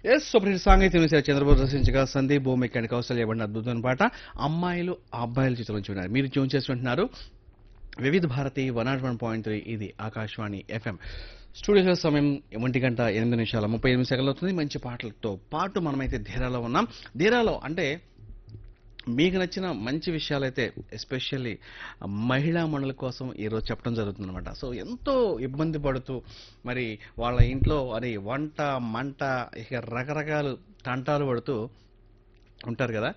yes super song అయితే వినిసారు చంద్రబాబు రచించగా సందీప్ భూమిక అండ్ కౌశల్య ఇవ్వండి అద్భుతమైన పాట అమ్మాయిలు అబ్బాయిల చిత్రం నుంచి విన్నారు మీరు ట్యూన్ చేస్తుంటున్నారు Vividh Bharati one nought one point three ఇది ఆకాశవాణి ఎఫ్ఎం స్టూడియోలో సమయం ఒంటి గంట ఎనిమిది నిమిషాల ముప్పై ఎనిమిది సెకండ్లు అవుతుంది మంచి పాటలతో పాటు మనమైతే ధీరాలో ఉన్నాం ధీరాలో అంటే మీకు నచ్చిన మంచి విషయాలైతే ఎస్పెషల్లీ మహిళా మండలి కోసం ఈరోజు చెప్పడం జరుగుతుంది అనమాట సో ఎంతో ఇబ్బంది పడుతూ మరి వాళ్ళ ఇంట్లో అది వంట మంట ఇక రకరకాలు తంటాలు పడుతూ ఉంటారు కదా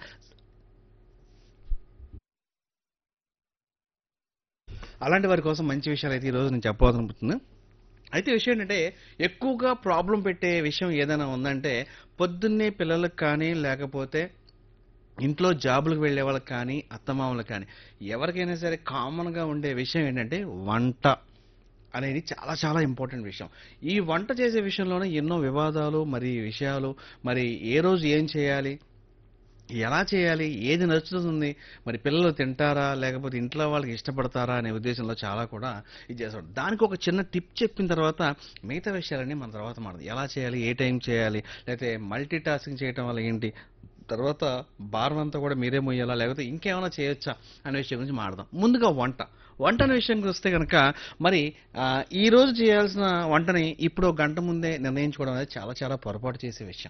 అలాంటి వారి కోసం మంచి విషయాలు అయితే ఈరోజు నేను చెప్పబోతున్నా అయితే విషయం ఏంటంటే ఎక్కువగా ప్రాబ్లం పెట్టే విషయం ఏదైనా ఉందంటే పొద్దున్నే పిల్లలకు కానీ లేకపోతే ఇంట్లో జాబులకు వెళ్ళే వాళ్ళకి కానీ అత్తమామలకు కానీ ఎవరికైనా సరే కామన్గా ఉండే విషయం ఏంటంటే వంట అనేది చాలా చాలా ఇంపార్టెంట్ విషయం ఈ వంట చేసే విషయంలోనే ఎన్నో వివాదాలు మరి విషయాలు మరి ఏ రోజు ఏం చేయాలి ఎలా చేయాలి ఏది నచ్చుతుంది మరి పిల్లలు తింటారా లేకపోతే ఇంట్లో వాళ్ళకి ఇష్టపడతారా అనే ఉద్దేశంలో చాలా కూడా ఇది చేస్తాడు దానికి ఒక చిన్న టిప్ చెప్పిన తర్వాత మిగతా విషయాలన్నీ మన తర్వాత మాడదు ఎలా చేయాలి ఏ టైం చేయాలి లేకపోతే మల్టీ టాస్కింగ్ చేయటం వల్ల ఏంటి తర్వాత భారం అంతా కూడా మీరే మొయ్యాలా లేకపోతే ఇంకేమైనా చేయొచ్చా అనే విషయం గురించి మాడదాం ముందుగా వంట వంట అనే విషయానికి వస్తే కనుక మరి ఆ, ఈ రోజు చేయాల్సిన వంటని ఇప్పుడు ఒక గంట ముందే నిర్ణయించుకోవడం అనేది చాలా చాలా పొరపాటు చేసే విషయం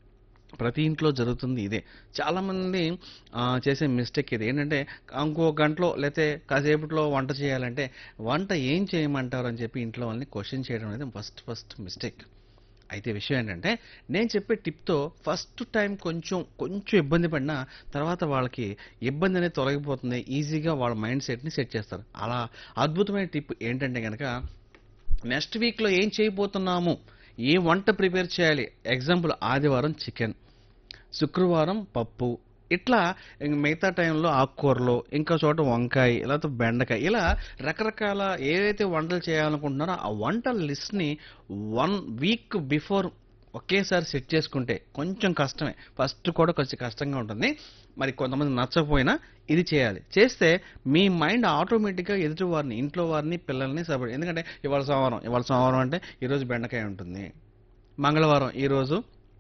ప్రతి ఇంట్లో జరుగుతుంది ఇదే చాలా మంది ఆ, చేసే మిస్టేక్ ఇది ఏంటంటే ఇంకో గంటలో లేకపోతే కాసేపట్లో వంట చేయాలంటే వంట ఏం చేయమంటారు అని చెప్పి ఇంట్లో వాళ్ళని క్వశ్చన్ చేయడం అనేది ఫస్ట్ ఫస్ట్ మిస్టేక్ అయితే విషయం ఏంటంటే నేను చెప్పే టిప్తో ఫస్ట్ టైం కొంచెం కొంచెం ఇబ్బంది పడినా తర్వాత వాళ్ళకి ఇబ్బంది అనేది తొలగిపోతుంది ఈజీగా వాళ్ళ మైండ్ సెట్ని సెట్ చేస్తారు అలా అద్భుతమైన టిప్ ఏంటంటే కనుక నెక్స్ట్ వీక్లో ఏం చేయబోతున్నాము ఏ వంట ప్రిపేర్ చేయాలి ఎగ్జాంపుల్ ఆదివారం చికెన్ శుక్రవారం పప్పు ఇట్లా ఇంక మిగతా టైంలో ఆకుకూరలు ఇంకా చోట వంకాయ లేకపోతే బెండకాయ ఇలా రకరకాల ఏవైతే వంటలు చేయాలనుకుంటున్నారో ఆ వంటల లిస్ట్ని వన్ వీక్ బిఫోర్ ఒకేసారి సెట్ చేసుకుంటే కొంచెం కష్టమే ఫస్ట్ కూడా కొంచెం కష్టంగా ఉంటుంది మరి కొంతమంది నచ్చకపోయినా ఇది చేయాలి చేస్తే మీ మైండ్ ఆటోమేటిక్గా ఎదుటి వారిని ఇంట్లో వారిని పిల్లల్ని సపోర్ట్ ఎందుకంటే ఇవాళ సోమవారం ఇవాళ సోమవారం అంటే ఈరోజు బెండకాయ ఉంటుంది మంగళవారం ఈరోజు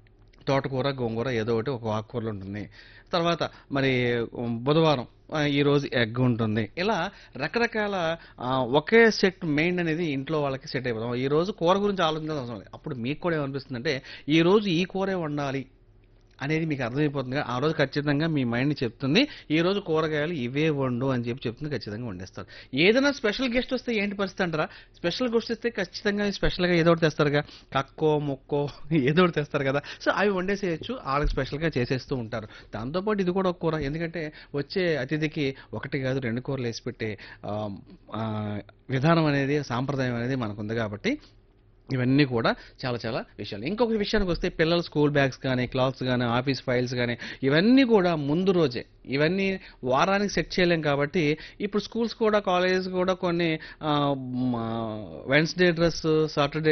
తోటకూర గోంగూర ఏదో ఒకటి ఒక ఆకుకూరలు ఉంటుంది తర్వాత మరి ఉమ్, బుధవారం ఆ, ఈరోజు ఎగ్ ఉంటుంది ఇలా రకరకాల ఆ, ఒకే సెట్ మెయిన్ అనేది ఇంట్లో వాళ్ళకి సెట్ అయిపోతాం ఈ రోజు కూర గురించి ఆలోచించాల్సిన అవసరం లేదు అప్పుడు మీకు కూడా ఏమనిపిస్తుంది అంటే ఈ రోజు ఈ కూరే వండాలి అనేది మీకు అర్థమైపోతుంది ఆ రోజు ఖచ్చితంగా మీ మైండ్ చెప్తుంది ఈ రోజు కూరగాయలు ఇవే వండు అని చెప్పి చెప్తుంది ఖచ్చితంగా వండేస్తారు ఏదైనా స్పెషల్ గెస్ట్ వస్తే ఏంటి పరిస్థితి అంటారా స్పెషల్ గెస్ట్ వస్తే ఖచ్చితంగా స్పెషల్గా ఏదో ఒకటి తెస్తారుగా కక్కో మొక్కో ఏదో ఒకటి తెస్తారు కదా సో అవి వండేసేయచ్చు వాళ్ళకి స్పెషల్గా చేసేస్తూ ఉంటారు దాంతోపాటు ఇది కూడా ఒక కూర ఎందుకంటే వచ్చే అతిథికి ఒకటి కాదు రెండు కూరలు వేసి పెట్టే ఆ, ఆ, విధానం అనేది సాంప్రదాయం అనేది మనకుంది కాబట్టి ఇవన్నీ కూడా చాలా చాలా విషయాలు ఇంకొక విషయానికి వస్తే పిల్లల స్కూల్ బ్యాగ్స్ కానీ క్లాత్స్ కానీ ఆఫీస్ ఫైల్స్ కానీ ఇవన్నీ కూడా ముందు రోజే ఇవన్నీ వారానికి సెట్ చేయలేం కాబట్టి ఇప్పుడు స్కూల్స్ కూడా కాలేజెస్ కూడా కొన్ని వెన్స్డే డ్రెస్ సాటర్డే